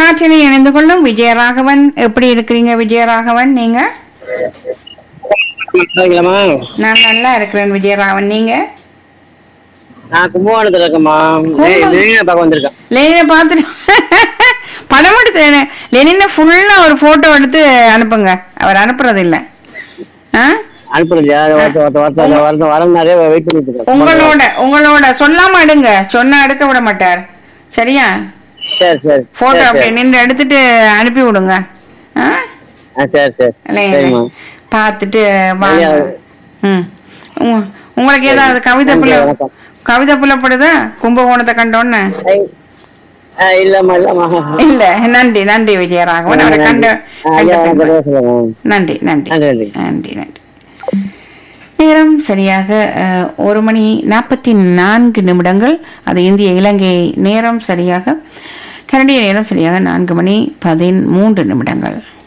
காற்றில் இணைந்து கொள்ளும் விஜயராகவன் எப்படி இருக்கிறீங்க விஜயராகவன் நீங்க இருக்கலாமா நான் நல்லா இருக்கிறேன் விஜயராகவன் நீங்க நான் கும்பகோணத்துல இருக்கேம்மா கும்பகோணம். லெனினை பார்க்க வந்திருக்கேன் லெனினை பார்த்துட்டு படம் எடுத்து லெனினை ஃபுல்லா ஒரு போட்டோ எடுத்து அனுப்புங்க அவர் அனுப்புறது இல்ல ஆ? அனுப்புறீங்க வருத்தம் வருத்தம் வரம் நிறைய வெயிட் பண்ணிட்டு இருக்கேன் உங்களோட உங்களோட சொல்லாம எடுங்க சொன்னா எடுக்க விட மாட்டார் சரியா சரி சரி போட்டோ சரி, அப்படியே சரி. நின்று எடுத்துட்டு அனுப்பி விடுங்க ஆ? ஆ சரி சரி இல்லைங்க. சரிம்மா பார்த்துட்டு வாங்க சரியா. ம் உங்க- உங்களுக்கு ஏதாவது கவிதை நன்றி, புல வணக்கம். கவிதை புலப்படுதா கும்பகோணத்தை கண்டோன்னு ஐ, ஆ, இல்லம்மா இல்லம்மா இல்ல நன்றி நன்றி விஜயராகவன் அவரை கண்டு ஆ, கண்ட ஐயா, பின்பு. கண்டிப்பா சொல்லுங்க. நன்றி நன்றி நன்றி, நன்றி. நன்றி நன்றி நேரம் சரியாக அஹ், ஒரு மணி நாற்பத்தி நான்கு நிமிடங்கள் அது இந்திய இலங்கை நேரம் சரியாக கனடிய நேரம் சரியாக நான்கு மணி பதிமூன்று நிமிடங்கள்